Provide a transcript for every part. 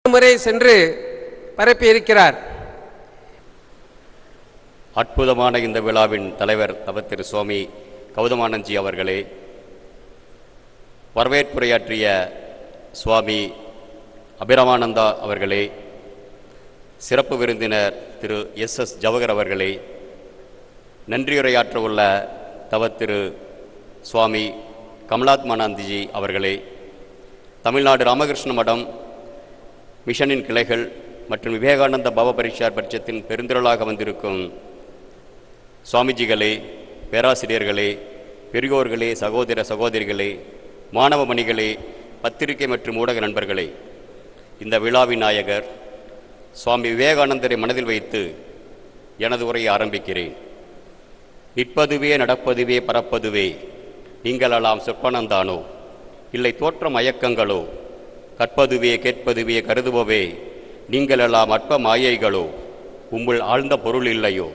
முறை சென்று பரப்பியிருக்கிறார் அற்புதமான இந்த விழாவின் தலைவர் தவ திரு சுவாமி கௌதமானந்த்ஜி அவர்களே வரவேற்புரையாற்றிய சுவாமி அபிராமானந்தா அவர்களே சிறப்பு விருந்தினர் திரு எஸ் எஸ் ஜவஹர் அவர்களே நன்றியுரையாற்ற உள்ள தவ திரு சுவாமி கமலாத்மானந்திஜி அவர்களே தமிழ்நாடு ராமகிருஷ்ண மடம் மிஷனின் கிளைகள் மற்றும் விவேகானந்த பவ பரீட்சார் பட்சத்தின் பெருந்திரளாக வந்திருக்கும் சுவாமிஜிகளே பேராசிரியர்களே பெரியோர்களே சகோதர சகோதரிகளே மாணவ மணிகளே பத்திரிகை மற்றும் ஊடக நண்பர்களே இந்த விழாவின் நாயகர் சுவாமி விவேகானந்தரை மனதில் வைத்து எனது உரையை ஆரம்பிக்கிறேன் நிற்பதுவே நடப்பதுவே பறப்பதுவே நீங்களெல்லாம் சொற்பனந்தானோ இல்லை தோற்ற மயக்கங்களோ கற்பதுவே கேட்பதுவே கருதுபவே நீங்களெல்லாம் அற்ப மாயைகளோ உம்முள் ஆழ்ந்த பொருள் இல்லையோ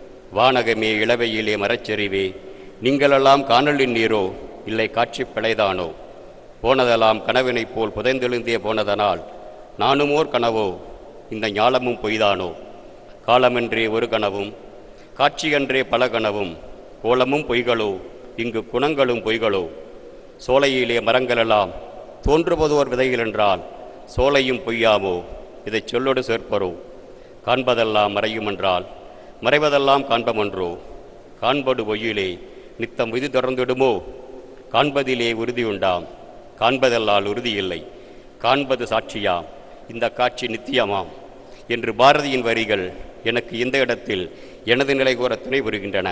வானகமே இளவையிலே மரச்செறிவே நீங்களெல்லாம் காணலின் நீரோ இல்லை காட்சி பிழைதானோ போனதெல்லாம் கனவினைப் போல் புதைந்தெழுந்தே போனதனால் நானுமோர் கனவோ இந்த ஞாலமும் பொய்தானோ காலமென்றே ஒரு கனவும் காட்சியன்றே பல கனவும் கோலமும் பொய்களோ இங்கு குணங்களும் பொய்களோ சோலையிலே மரங்களெல்லாம் தோன்றுவதோர் விதைகள் என்றால் சோலையும் பொய்யாமோ இதைச் சொல்லொடு சேர்ப்பரோ காண்பதெல்லாம் மறையுமென்றால் மறைவதெல்லாம் காண்பமன்றோ காண்படு பொய்யிலே நித்தம் விதி தொடர்ந்திடுமோ காண்பதிலே உறுதியுண்டாம் காண்பதல்லால் உறுதியில்லை காண்பது சாட்சியாம் இந்த காட்சி நித்தியமாம் என்று பாரதியின் வரிகள் எனக்கு இந்த இடத்தில் எனது நிலை கூற துணை புரிகின்றன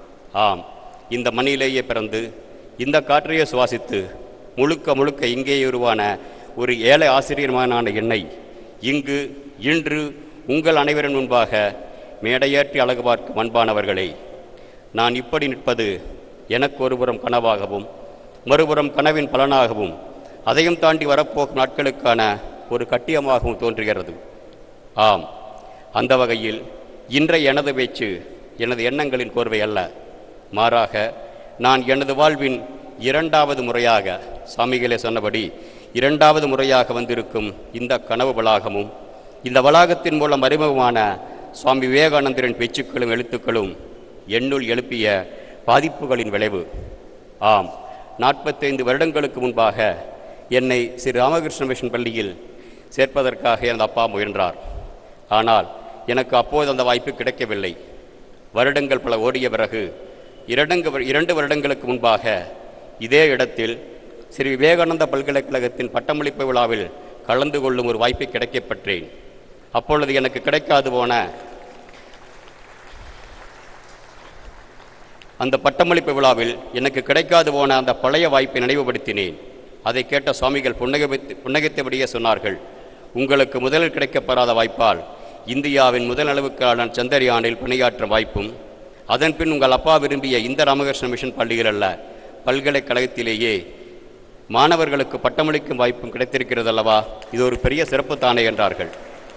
ஆம் இந்த மண்ணிலேயே பிறந்து இந்த காற்றையே சுவாசித்து முழுக்க முழுக்க இங்கே உருவான ஒரு ஏழை ஆசிரியர்மானான என்னை இங்கு இன்று உங்கள் அனைவரின் முன்பாக மேடையேற்றி அழகு பார்க்கும் அன்பானவர்களே நான் இப்படி நிற்பது எனக்கு ஒருபுறம் கனவாகவும் மறுபுறம் கனவின் பலனாகவும் அதையும் தாண்டி வரப்போகும் நாட்களுக்கான ஒரு கட்டியமாகவும் தோன்றுகிறது ஆம் அந்த வகையில் இன்றைய எனது பேச்சு எனது எண்ணங்களின் கோர்வை அல்ல மாறாக நான் எனது வாழ்வின் இரண்டாவது முறையாக சாமிகளே சொன்னபடி இரண்டாவது முறையாக வந்திருக்கும் இந்த கனவு வளாகமும் இந்த வளாகத்தின் மூலம் அறிமுகமான சுவாமி விவேகானந்தரின் பேச்சுக்களும் எழுத்துக்களும் என்னுள் எழுப்பிய பாதிப்புகளின் விளைவு ஆம் நாற்பத்தைந்து வருடங்களுக்கு முன்பாக என்னை ஸ்ரீ ராமகிருஷ்ண மிஷன் பள்ளியில் சேர்ப்பதற்காக எனது அப்பா முயன்றார் ஆனால் எனக்கு அப்போது அந்த வாய்ப்பு கிடைக்கவில்லை வருடங்கள் பல ஓடிய பிறகு இரண்டு இரண்டு வருடங்களுக்கு முன்பாக இதே இடத்தில் ஸ்ரீ விவேகானந்த பல்கலைக்கழகத்தின் பட்டமளிப்பு விழாவில் கலந்து கொள்ளும் ஒரு வாய்ப்பை கிடைக்கப் பெற்றேன் அப்பொழுது எனக்கு கிடைக்காது போன அந்த பட்டமளிப்பு விழாவில் எனக்கு கிடைக்காது போன அந்த பழைய வாய்ப்பை நினைவுபடுத்தினேன் அதை கேட்ட சுவாமிகள் புன்னகை புன்னகைத்தபடியே சொன்னார்கள் உங்களுக்கு முதலில் கிடைக்கப்பெறாத வாய்ப்பால் இந்தியாவின் முதல் அளவுக்கான சந்திரயானில் பணியாற்றும் வாய்ப்பும் அதன் பின் உங்கள் அப்பா விரும்பிய இந்த ராமகிருஷ்ண மிஷன் பள்ளியில் அல்ல பல்கலைக்கழகத்திலேயே மாணவர்களுக்கு பட்டமளிக்கும் வாய்ப்பும் கிடைத்திருக்கிறது அல்லவா இது ஒரு பெரிய சிறப்பு தானே என்றார்கள்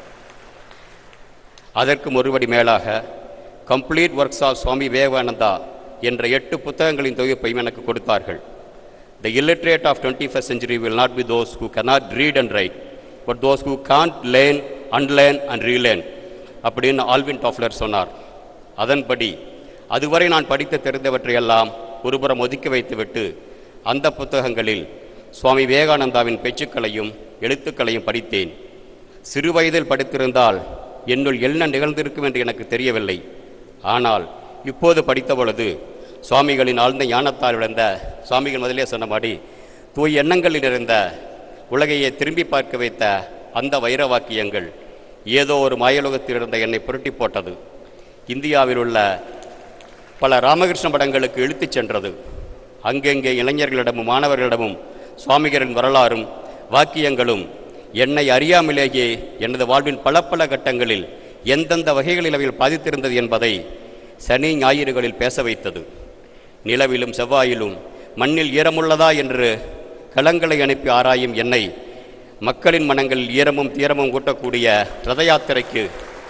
அதற்கும் ஒருபடி மேலாக complete works of Swami Vivekananda என்ற எட்டு புத்தகங்களின் தொகுப்பையும் எனக்கு கொடுத்தார்கள் the illiterate of twenty first century will not be those who cannot read and write but those who can't learn unlearn and relearn அப்படின்னு ஆல்வின் டாஃப்லர் சொன்னார் அதன்படி அதுவரை நான் படித்து தெரிந்தவற்றையெல்லாம் ஒருபுறம் ஒதுக்கி வைத்துவிட்டு அந்த புத்தகங்களில் சுவாமி விவேகானந்தாவின் பேச்சுக்களையும் எழுத்துக்களையும் படித்தேன் சிறு வயதில் படித்திருந்தால் என்னுள் என்ன நிகழ்ந்திருக்கும் என்று எனக்கு தெரியவில்லை ஆனால் இப்போது படித்த பொழுது சுவாமிகளின் ஆழ்ந்த ஞானத்தால் விளைந்த சுவாமிகள் முதலே சொன்னபடி தூய் எண்ணங்களில் இருந்த உலகையே திரும்பி பார்க்க வைத்த அந்த வைர வாக்கியங்கள் ஏதோ ஒரு மாயலோகத்தில் இருந்த என்னை புரட்டி போட்டது இந்தியாவில் உள்ள பல ராமகிருஷ்ண படங்களுக்கு இழுத்துச் சென்றது அங்கெங்கே இளைஞர்களிடமும் மாணவர்களிடமும் சுவாமிகளின் வரலாறும் வாக்கியங்களும் என்னை அறியாமலேயே எனது வாழ்வின் பல பல கட்டங்களில் எந்தெந்த வகைகளில் அவைகள் பாதித்திருந்தது என்பதை சனி ஞாயிறுகளில் பேச வைத்தது நிலவிலும் செவ்வாயிலும் மண்ணில் ஈரமுள்ளதா என்று களங்களை அனுப்பி ஆராயும் என்னை மக்களின் மனங்களில் ஈரமும் தீரமும் கூட்டக்கூடிய ரத யாத்திரைக்கு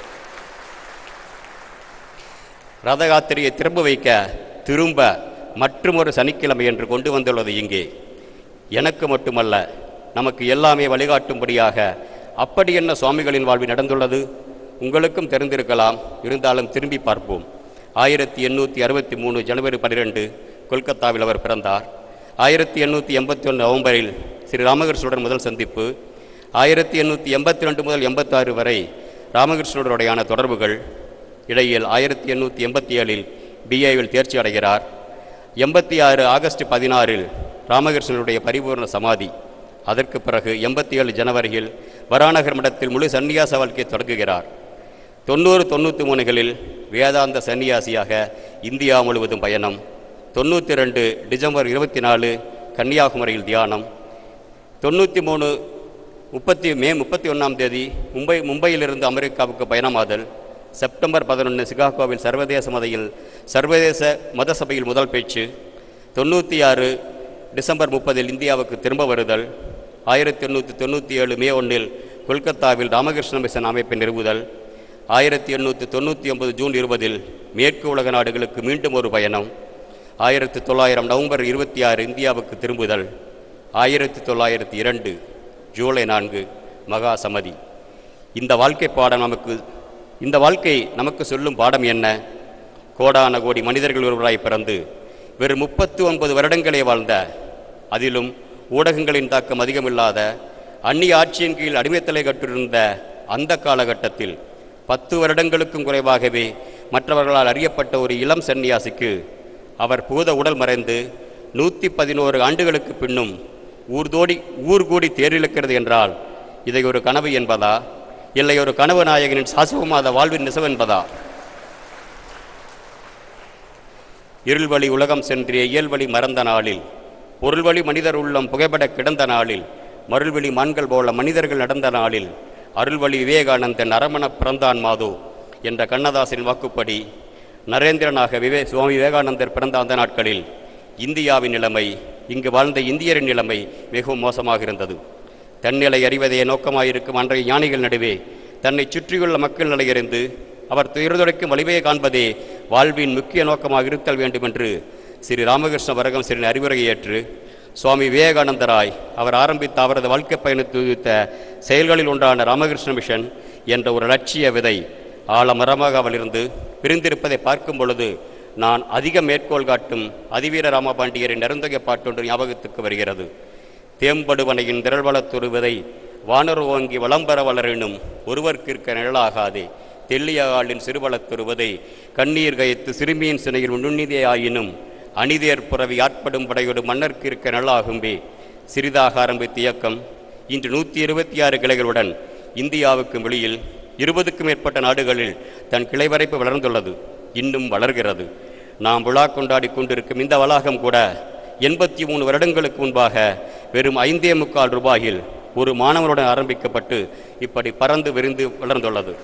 ரத யாத்திரையை திரும்ப வைக்க திரும்ப மற்றுமொரு சனிக்கிழமை என்று கொண்டு வந்துள்ளது இங்கே எனக்கு மட்டுமல்ல நமக்கு எல்லாமே வழிகாட்டும்படியாக அப்படி என்ன சுவாமிகளின் வாழ்வில் நடந்துள்ளது உங்களுக்கும் தெரிந்திருக்கலாம் இருந்தாலும் திரும்பி பார்ப்போம் ஆயிரத்தி எண்ணூற்றி அறுபத்தி மூணு ஜனவரி பன்னிரெண்டு கொல்கத்தாவில் அவர் பிறந்தார் ஆயிரத்தி எண்ணூற்றி எண்பத்தி ஒன்று நவம்பரில் ஸ்ரீ ராமகிருஷ்ணனுடன் முதல் சந்திப்பு ஆயிரத்தி எண்ணூற்றி எண்பத்தி ரெண்டு முதல் எண்பத்தாறு வரை ராமகிருஷ்ணனுடையான தொடர்புகள் இடையில் ஆயிரத்தி எண்ணூற்றி எண்பத்தி ஏழில் பிஏவில் தேர்ச்சி அடைகிறார் எண்பத்தி ஆறு ஆகஸ்ட் பதினாறில் ராமகிருஷ்ணனுடைய பரிபூர்ண சமாதி அதற்கு பிறகு எண்பத்தி ஏழு ஜனவரியில் வராநகர் மடத்தில் முழு சந்நியாச வாழ்க்கையை தொடங்குகிறார் தொண்ணூறு தொண்ணூற்றி மூணுகளில் வேதாந்த சன்னியாசியாக இந்தியா முழுவதும் பயணம் தொண்ணூற்றி ரெண்டு டிசம்பர் இருபத்தி நாலு கன்னியாகுமரியில் தியானம் தொண்ணூற்றி மூணு முப்பத்தி மே முப்பத்தி ஒன்றாம் தேதி மும்பை மும்பையிலிருந்து அமெரிக்காவுக்கு பயணமாதல் செப்டம்பர் பதினொன்று சிகாகோவில் சர்வதேச மதையில் சர்வதேச மத சபையில் முதல் பேச்சு தொண்ணூற்றி ஆறு டிசம்பர் முப்பதில் இந்தியாவுக்கு திரும்ப வருதல் ஆயிரத்தி எண்ணூற்றி தொண்ணூற்றி ஏழு மே ஒன்றில் கொல்கத்தாவில் ராமகிருஷ்ண மிஷன் அமைப்பை நிறுவுதல் ஆயிரத்தி எண்ணூற்றி தொண்ணூற்றி ஒன்பது ஜூன் இருபதில் மேற்கு உலக நாடுகளுக்கு மீண்டும் ஒரு பயணம் ஆயிரத்தி தொள்ளாயிரம் நவம்பர் இருபத்தி ஆறு இந்தியாவுக்கு திரும்புதல் ஆயிரத்தி தொள்ளாயிரத்தி இரண்டு ஜூலை நான்கு மகா சமதி இந்த வாழ்க்கை பாடம் நமக்கு இந்த வாழ்க்கை நமக்கு சொல்லும் பாடம் என்ன கோடான கோடி மனிதர்கள் ஒருவராய் பிறந்து வெறும் முப்பத்து ஒன்பது வருடங்களே வாழ்ந்த அதிலும் ஊடகங்களின் தாக்கம் அதிகமில்லாத அந்நிய ஆட்சியின் கீழ் அடிமைத்தலை கற்றிருந்த அந்த காலகட்டத்தில் பத்து வருடங்களுக்கும் குறைவாகவே மற்றவர்களால் அறியப்பட்ட ஒரு இளம் சன்னியாசிக்கு அவர் பூத உடல் மறைந்து நூற்றி பதினோரு ஆண்டுகளுக்கு பின்னும் ஊர்தோடி ஊர் கூடி தேரிழக்கிறது என்றால் இதை ஒரு கனவு என்பதா இல்லை ஒரு கனவு நாயகனின் சாசுவமாத வாழ்வின் நிசவென்பதா இருள்வழி உலகம் சென்றே இயல்வழி மறந்த நாளில் பொருள்வழி மனிதர் உள்ளம் புகைப்பட கிடந்த நாளில் மருள்வழி மான்கள் போல மனிதர்கள் நடந்த நாளில் அருள்வழி விவேகானந்தன் அரமண பிறந்தான் மாதோ என்ற கண்ணதாசனின் வாக்குப்படி நரேந்திரனாக விவே சுவாமி விவேகானந்தர் பிறந்த அந்த நாட்களில் இந்தியாவின் நிலைமை இங்கு வாழ்ந்த இந்தியரின் நிலைமை மிகவும் மோசமாக இருந்தது தன்னிலை அறிவதே நோக்கமாயிருக்கும் அன்றைய ஞானிகள் நடுவே தன்னை சுற்றியுள்ள மக்கள் நிலையறிந்து அவர் துயர்துடைக்கும் வலிமையை காண்பதே வாழ்வின் முக்கிய நோக்கமாக இருத்தல் வேண்டும் என்று ஸ்ரீ ராமகிருஷ்ண வரகம் சிறின் அறிவுரையை ஏற்று சுவாமி விவேகானந்தராய் அவர் ஆரம்பித்த அவரது வாழ்க்கை பயணத்தை உதித்த செயல்களில் ஒன்றான ராமகிருஷ்ண மிஷன் என்ற ஒரு லட்சிய விதை ஆழமரமாக அவளிருந்து பிரிந்திருப்பதை பார்க்கும் பொழுது நான் அதிக மேற்கோள் காட்டும் அதிவீர ராமபாண்டியரின் நெருந்தகை பாட்டொன்று ஞாபகத்துக்கு வருகிறது தேம்படுவனையின் திரள்வளத்துருவதை வானர் ஓங்கி வளம்பெற வளரினும் ஒருவர்க்கிருக்க நிழலாகாதே தெள்ளிய ஆளின் சிறுவளத்துருவதை கண்ணீர் கயத்து சிறுமியின் சினையில் நுண்ணிதையாயினும் அணிதேர் புறவி ஆட்படும் படையோடு மன்னர்க்கு இருக்க நல்லாகும்பே சிறிதாக ஆரம்பித்த இயக்கம் இன்று நூற்றி இருபத்தி ஆறு கிளைகளுடன் இந்தியாவுக்கும் வெளியில் இருபதுக்கும் மேற்பட்ட நாடுகளில் தன் கிளை வரைப்பு வளர்ந்துள்ளது இன்னும் வளர்கிறது நாம் விழா கொண்டாடி கொண்டிருக்கும் இந்த வளாகம் கூட எண்பத்தி மூணு வருடங்களுக்கு முன்பாக வெறும் ஐந்தே முக்கால் ரூபாயில் ஒரு மாணவனுடன் ஆரம்பிக்கப்பட்டு இப்படி பறந்து விரிந்து வளர்ந்துள்ளது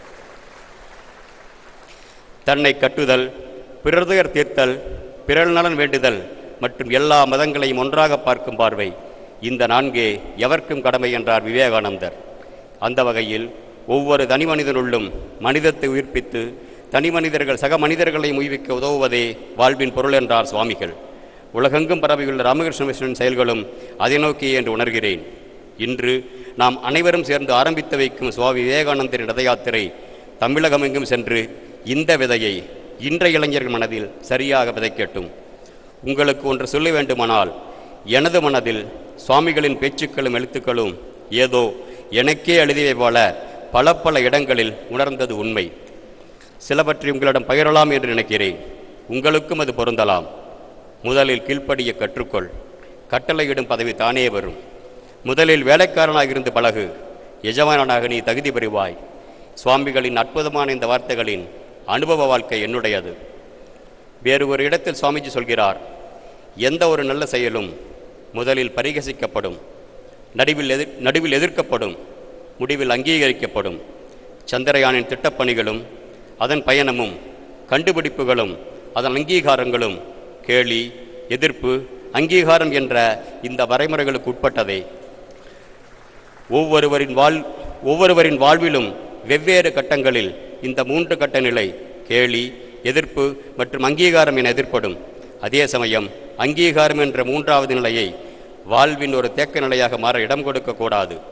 தன்னை கட்டுதல் பிறர்துயர் தீர்த்தல் பிறர் நலன் வேண்டுதல் மற்றும் எல்லா மதங்களையும் ஒன்றாக பார்க்கும் பார்வை இந்த நான்கே எவர்க்கும் கடமை என்றார் விவேகானந்தர் அந்த வகையில் ஒவ்வொரு தனி மனிதனுள்ளும் மனிதத்தை உயிர்ப்பித்து தனி மனிதர்கள் சக மனிதர்களை உய்விக்க உதவுவதே வாழ்வின் பொருள் என்றார் சுவாமிகள் உலகெங்கும் பரவியுள்ள ராமகிருஷ்ண மிஷனின் செயல்களும் அதை நோக்கியே என்று உணர்கிறேன் இன்று நாம் அனைவரும் சேர்ந்து ஆரம்பித்து வைக்கும் சுவாமி விவேகானந்தரின் ரத யாத்திரை தமிழகமெங்கும் சென்று இந்த விதையை இன்றைய இளைஞர்கள் மனதில் சரியாக விதைக்கட்டும் உங்களுக்கு ஒன்று சொல்ல வேண்டுமானால் எனது மனதில் சுவாமிகளின் பேச்சுக்களும் எழுத்துக்களும் ஏதோ எனக்கே எழுதியவை போல பல பல இடங்களில் உணர்ந்தது உண்மை சிலவற்றை உங்களிடம் பகிரலாம் என்று நினைக்கிறேன் உங்களுக்கும் அது பொருந்தலாம் முதலில் கீழ்ப்படிய கற்றுக்கொள் கட்டளையிடும் பதவி தானே வரும் முதலில் வேலைக்காரனாக இருந்து பழகு எஜமானனாக நீ தகுதி பெறுவாய் சுவாமிகளின் அற்புதமான இந்த வார்த்தைகளின் அனுபவ வாழ்க்கை என்னுடையது வேறு ஒரு இடத்தில் சுவாமிஜி சொல்கிறார் எந்த ஒரு நல்ல செயலும் முதலில் பரிகசிக்கப்படும் நடுவில் எதிர் நடுவில் எதிர்க்கப்படும் முடிவில் அங்கீகரிக்கப்படும் சந்திரயானின் திட்டப்பணிகளும் அதன் பயணமும் கண்டுபிடிப்புகளும் அதன் அங்கீகாரங்களும் கேலி எதிர்ப்பு அங்கீகாரம் என்ற இந்த வரைமுறைகளுக்கு உட்பட்டதே ஒவ்வொருவரின் வாழ் ஒவ்வொருவரின் வாழ்விலும் வெவ்வேறு கட்டங்களில் இந்த மூன்று கட்ட நிலை கேலி எதிர்ப்பு மற்றும் அங்கீகாரம் என எதிர்ப்படும் அதே சமயம் அங்கீகாரம் என்ற மூன்றாவது நிலையை வாழ்வின் ஒரு தேக்க நிலையாக மாற இடம் கொடுக்கக்கூடாது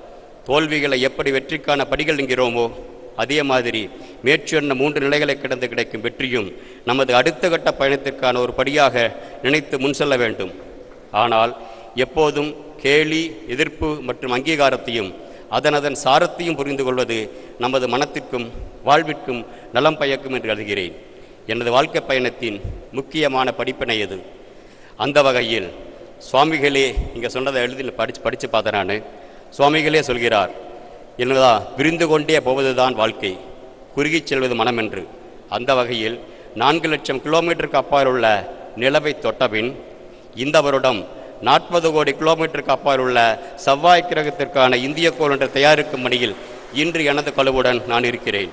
தோல்விகளை எப்படி வெற்றிக்கான படிகள் என்கிறோமோ அதே மாதிரி மேற்சொன்ன மூன்று நிலைகளை கிடந்து கிடைக்கும் வெற்றியும் நமது அடுத்த கட்ட பயணத்திற்கான ஒரு படியாக நினைத்து முன் செல்ல வேண்டும் ஆனால் எப்போதும் கேலி எதிர்ப்பு மற்றும் அங்கீகாரத்தையும் அதன் அதன் சாரத்தையும் புரிந்து கொள்வது நமது மனத்திற்கும் வாழ்விற்கும் நலம் பயக்கும் என்று கருதுகிறேன் எனது வாழ்க்கை பயணத்தின் முக்கியமான படிப்பினை எது அந்த வகையில் சுவாமிகளே இங்கே சொன்னதை எழுதி படித்து படித்து பார்த்தேன் நான் சுவாமிகளே சொல்கிறார் என்னதா விரிந்து கொண்டே போவதுதான் வாழ்க்கை குறுகிச் செல்வது மனம் என்று அந்த வகையில் நான்கு லட்சம் கிலோமீட்டருக்கு அப்பால் உள்ள நிலவை தொட்டபின் இந்த வருடம் நாற்பது கோடி கிலோமீட்டருக்கு அப்பால் உள்ள செவ்வாய் கிரகத்திற்கான இந்திய கோள் என்ற தயாரிக்கும் பணியில் இன்று எனது கழுவுடன் நான் இருக்கிறேன்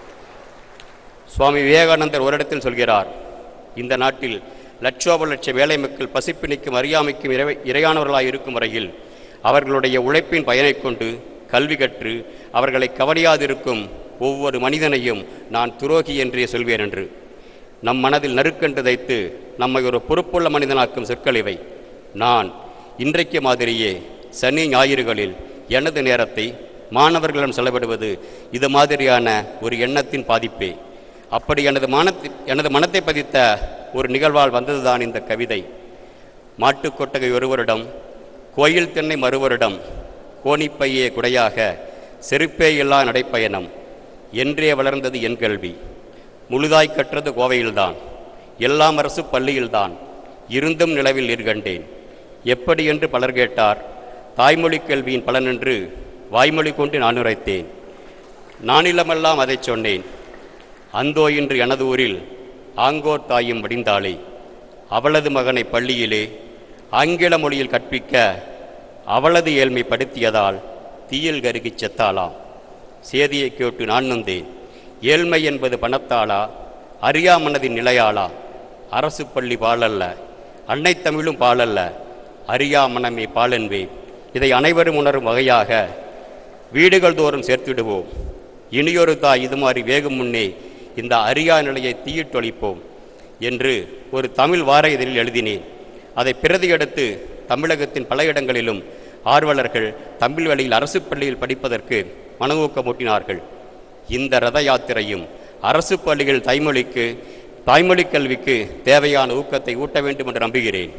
சுவாமி விவேகானந்தர் ஒரு இடத்தில் சொல்கிறார் இந்த நாட்டில் லட்சோப லட்ச வேலை மக்கள் பசிப்பிணிக்கும் அறியாமைக்கும் இறை இறையானவர்களாய் இருக்கும் வரையில் அவர்களுடைய உழைப்பின் பயனைக் கொண்டு கல்வி கற்று அவர்களை கவனியாதிருக்கும் ஒவ்வொரு மனிதனையும் நான் துரோகி என்றே சொல்வேன் என்று நம் மனதில் நறுக்கன்று தைத்து நம்மை ஒரு பொறுப்புள்ள மனிதனாக்கும் சொற்கள் இவை நான் இன்றைக்கு மாதிரியே சனி ஞாயிறுகளில் எனது நேரத்தை மாணவர்களிடம் செலவிடுவது இது மாதிரியான ஒரு எண்ணத்தின் பாதிப்பே அப்படி எனது மனத்தை எனது மனத்தை பதித்த ஒரு நிகழ்வால் வந்ததுதான் இந்த கவிதை மாட்டுக் கொட்டகை ஒருவரிடம் கோயில் தென்னை மறுவரிடம் கோணிப்பையே குடையாக செருப்பே இல்லா நடைப்பயணம் என்றே வளர்ந்தது என் கல்வி முழுதாய் கற்றது கோவையில்தான் எல்லாம் அரசு பள்ளியில்தான் இருந்தும் நிலவில் நீர்கண்டேன் எப்படி என்று பலர் கேட்டார் தாய்மொழி கல்வியின் பலனென்று வாய்மொழி கொண்டு நான் உரைத்தேன் நானிலமெல்லாம் அதைச் சொன்னேன் அந்தோ இன்று எனது ஊரில் ஆங்கோர் தாயும் வடிந்தாளே அவளது மகனை பள்ளியிலே ஆங்கில மொழியில் கற்பிக்க அவளது ஏழ்மை படுத்தியதால் தீயில் கருகிச் செத்தாளாம் சேதியை கேட்டு நான் நொந்தேன் ஏழ்மை என்பது பணத்தாளா அறியா மனதின் நிலையாளா அரசு பள்ளி பாலல்ல அன்னை தமிழும் பாலல்ல அறியா மனமே பாலென்பே இதை அனைவரும் உணரும் வகையாக வீடுகள் தோறும் சேர்த்திடுவோம் இனியொரு தாய் இது மாதிரி வேகும் முன்னே இந்த அரியா நிலையை தீயிட்டொழிப்போம் என்று ஒரு தமிழ் வார இதழில் எழுதினேன் அதை பிரதி எடுத்து தமிழகத்தின் பல இடங்களிலும் ஆர்வலர்கள் தமிழ் வழியில் அரசு பள்ளியில் படிப்பதற்கு மனநூக்கமூட்டினார்கள் இந்த ரத யாத்திரையும் அரசு பள்ளிகள் தாய்மொழிக்கு தாய்மொழி கல்விக்கு தேவையான ஊக்கத்தை ஊட்ட வேண்டும் என்று நம்புகிறேன்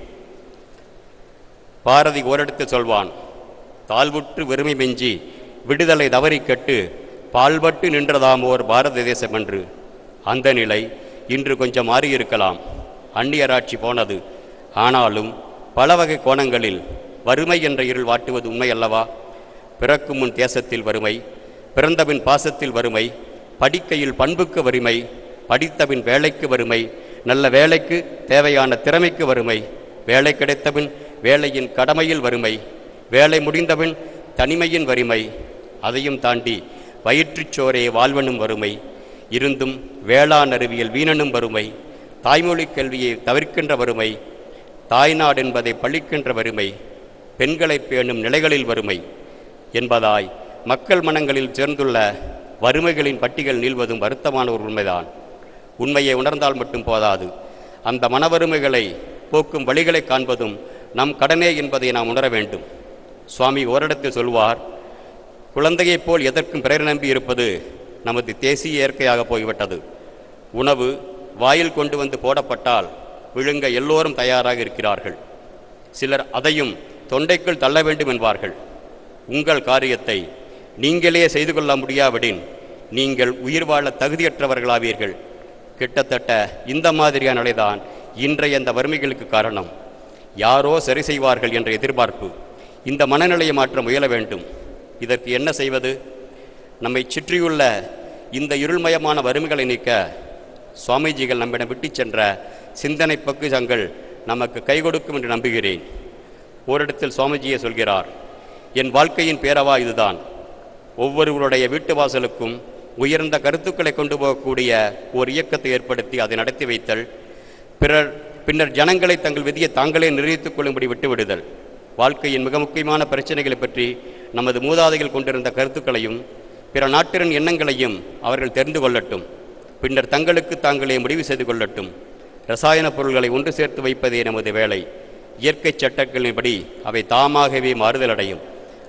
பாரதி ஓரிடத்தில் சொல்வான் தாழ்வுற்று வெறுமை மெஞ்சி விடுதலை தவறி கெட்டு பால்பட்டு நின்றதாம் ஓர் பாரத தேசம் என்று அந்த நிலை இன்று கொஞ்சம் மாறியிருக்கலாம் அந்நியராட்சி போனது ஆனாலும் பல வகை கோணங்களில் வறுமை என்ற இருள் வாட்டுவது உண்மை அல்லவா பிறக்கும் முன் தேசத்தில் வறுமை பிறந்தபின் பாசத்தில் வறுமை படிக்கையில் பண்புக்கு வறுமை படித்தபின் வேலைக்கு வறுமை நல்ல வேலைக்கு தேவையான திறமைக்கு வறுமை வேலை கிடைத்தபின் வேலையின் கடமையில் வறுமை வேலை முடிந்தபின் தனிமையின் வறுமை அதையும் தாண்டி வயிற்றுச் சோரே வாழ்வனும் வறுமை இருந்தும் வேளாண் அறிவியல் வீணனும் வறுமை தாய்மொழி கல்வியை தவிர்க்கின்ற வறுமை தாய்நாடு என்பதை பழிக்கின்ற வறுமை பெண்களை பேணும் நிலைகளில் வறுமை என்பதாய் மக்கள் மனங்களில் சேர்ந்துள்ள வறுமைகளின் பட்டியல் நீள்வதும் வருத்தமான ஒரு உண்மைதான் உண்மையை உணர்ந்தால் மட்டும் போதாது அந்த மனவறுமைகளை போக்கும் வழிகளை காண்பதும் நம் கடனே என்பதை நாம் உணர வேண்டும் சுவாமி ஓரிடத்தில் சொல்வார் குழந்தையைப் போல் எதற்கும் பிறர் நம்பி இருப்பது நமது தேசிய இயற்கையாக போய்விட்டது உணவு வாயில் கொண்டு வந்து போடப்பட்டால் விழுங்க எல்லோரும் தயாராக இருக்கிறார்கள் சிலர் அதையும் தொண்டைக்குள் தள்ள வேண்டும் என்பார்கள் உங்கள் காரியத்தை நீங்களே செய்து கொள்ள முடியாவிடின் நீங்கள் உயிர் வாழ தகுதியற்றவர்களாவீர்கள் கிட்டத்தட்ட இந்த மாதிரியான நிலைதான் இன்றைய இந்த வறுமைகளுக்கு காரணம் யாரோ சரி செய்வார்கள் என்ற எதிர்பார்ப்பு இந்த மனநிலையை மாற்ற முயல வேண்டும் இதற்கு என்ன செய்வது நம்மை சுற்றியுள்ள இந்த இருள்மயமான வறுமைகளை நீக்க சுவாமிஜிகள் நம்மிடம் விட்டுச் சென்ற சிந்தனை பக்குஜங்கள் நமக்கு கை கொடுக்கும் என்று நம்புகிறேன் ஓரிடத்தில் சுவாமிஜியே சொல்கிறார் என் வாழ்க்கையின் பேரவா இதுதான் ஒவ்வொருவருடைய வீட்டு வாசலுக்கும் உயர்ந்த கருத்துக்களை கொண்டு போகக்கூடிய ஒரு இயக்கத்தை ஏற்படுத்தி அதை நடத்தி வைத்தல் பிறர் பின்னர் ஜனங்களை தங்கள் விதியை தாங்களே நிர்ணயித்துக் கொள்ளும்படி விட்டுவிடுதல் வாழ்க்கையின் மிக முக்கியமான பிரச்சனைகளை பற்றி நமது மூதாதைகள் கொண்டிருந்த கருத்துக்களையும் பிற நாட்டின் எண்ணங்களையும் அவர்கள் தெரிந்து கொள்ளட்டும் பின்னர் தங்களுக்கு தாங்களே முடிவு செய்து கொள்ளட்டும் ரசாயன பொருள்களை ஒன்று சேர்த்து வைப்பதே நமது வேலை இயற்கை சட்டங்களின்படி அவை தாமாகவே மாறுதலடையும்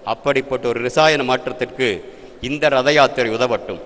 அப்படிப்பட்ட ஒரு ரசாயன மாற்றத்திற்கு இந்த ரத யாத்திரை உதவட்டும்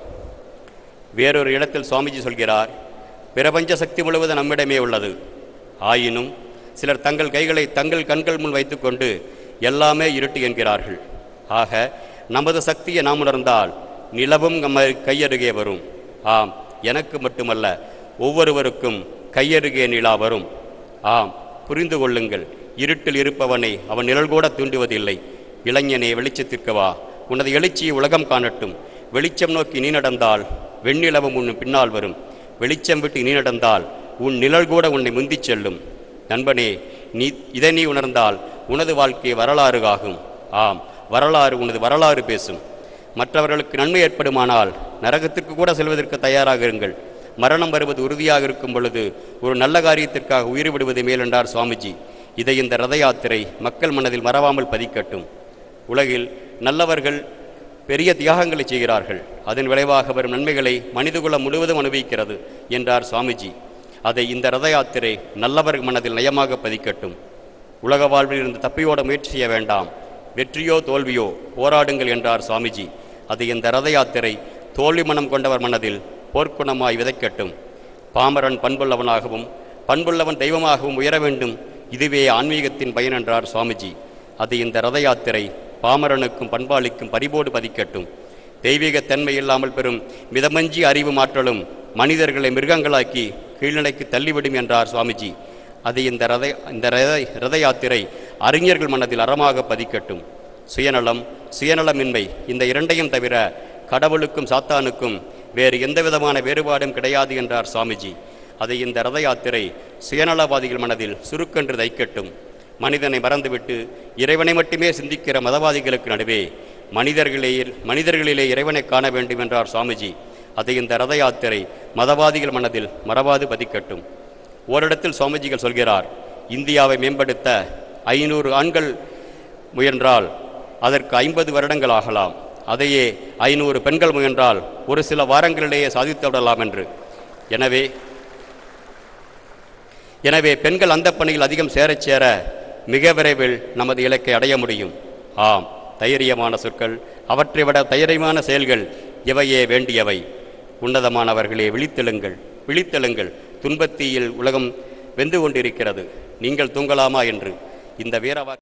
வேறொரு இடத்தில் சுவாமிஜி சொல்கிறார் பிரபஞ்ச சக்தி முழுவதும் நம்மிடமே உள்ளது ஆயினும் சிலர் தங்கள் கைகளை தங்கள் கண்கள் முன் வைத்துக்கொண்டு எல்லாமே இருட்டு என்கிறார்கள் ஆக நமது சக்தியை நாம் உணர்ந்தால் நிலவும் நம்ம கையருகே வரும் ஆம் எனக்கு மட்டுமல்ல ஒவ்வொருவருக்கும் கையருகே நிலா வரும் ஆம் புரிந்து கொள்ளுங்கள் இருட்டில் இருப்பவனை அவன் நிழல் கூட தூண்டுவதில்லை இளைஞனே வெளிச்சத்திற்கு வா உனது எழுச்சியை உலகம் காணட்டும் வெளிச்சம் நோக்கி நீ நடந்தால் வெண்ணிலவும் உன் பின்னால் வரும் வெளிச்சம் விட்டு நீ நடந்தால் உன் நிழல் கூட உன்னை முந்திச் செல்லும் நண்பனே நீ இதை நீ உணர்ந்தால் உனது வாழ்க்கை வரலாறு ஆகும் ஆம் வரலாறு உனது வரலாறு பேசும் மற்றவர்களுக்கு நன்மை ஏற்படுமானால் நரகத்திற்கு கூட செல்வதற்கு தயாராக இருங்கள் மரணம் வருவது உறுதியாக இருக்கும் பொழுது ஒரு நல்ல காரியத்திற்காக உயிர் விடுவது மேல் என்றார் சுவாமிஜி இதை இந்த ரத யாத்திரை மக்கள் மனதில் மறவாமல் பதிக்கட்டும் உலகில் நல்லவர்கள் பெரிய தியாகங்களை செய்கிறார்கள் அதன் விளைவாக வரும் நன்மைகளை மனிதகுலம் முழுவதும் அனுபவிக்கிறது என்றார் சுவாமிஜி அதை இந்த ரத யாத்திரை நல்லவர் மனதில் நயமாக பதிக்கட்டும் உலக வாழ்வில் இருந்து தப்பியோட முயற்சி செய்ய வேண்டாம் வெற்றியோ தோல்வியோ போராடுங்கள் என்றார் சுவாமிஜி அது இந்த ரத யாத்திரை தோல்வி மனம் கொண்டவர் மனதில் போர்க்குணமாய் விதைக்கட்டும் பாமரன் பண்புள்ளவனாகவும் பண்புள்ளவன் தெய்வமாகவும் உயர வேண்டும் இதுவே ஆன்மீகத்தின் பயன் என்றார் சுவாமிஜி அது இந்த ரத யாத்திரை பாமரனுக்கும் பண்பாளிக்கும் பரிபோடு பதிக்கட்டும் தெய்வீக தன்மை இல்லாமல் பெறும் மிதமஞ்சி அறிவு மாற்றலும் மனிதர்களை மிருகங்களாக்கி கீழ்நிலைக்கு தள்ளிவிடும் என்றார் சுவாமிஜி அது இந்த ரத இந்த ரத ரத யாத்திரை அறிஞர்கள் மனதில் அறமாக பதிக்கட்டும் சுயநலம் சுயநலமின்மை இந்த இரண்டையும் தவிர கடவுளுக்கும் சாத்தானுக்கும் வேறு எந்த விதமான வேறுபாடும் கிடையாது என்றார் சுவாமிஜி அதை இந்த ரத யாத்திரை சுயநலவாதிகள் மனதில் சுருக்கென்று தைக்கட்டும் மனிதனை மறந்துவிட்டு இறைவனை மட்டுமே சிந்திக்கிற மதவாதிகளுக்கு நடுவே மனிதர்களே மனிதர்களிலே இறைவனை காண வேண்டும் என்றார் சுவாமிஜி அதை இந்த ரத யாத்திரை மதவாதிகள் மனதில் மறவாது பதிக்கட்டும் ஓரிடத்தில் சுவாமிஜிகள் சொல்கிறார் இந்தியாவை மேம்படுத்த ஐநூறு ஆண்கள் முயன்றால் அதற்கு ஐம்பது வருடங்கள் ஆகலாம் அதையே ஐநூறு பெண்கள் முயன்றால் ஒரு சில வாரங்களிலேயே சாதித்து விடலாம் என்று எனவே எனவே பெண்கள் அந்த பணியில் அதிகம் சேரச் சேர மிக விரைவில் நமது இலக்கை அடைய முடியும் ஆம் தைரியமான சொற்கள் அவற்றை விட தைரியமான செயல்கள் இவையே வேண்டியவை உன்னதமானவர்களே விழித்தெழுங்கள் விழித்தெழுங்கள் துன்பத்தீயில் உலகம் வெந்து கொண்டிருக்கிறது நீங்கள் தூங்கலாமா என்று இந்த வீரவா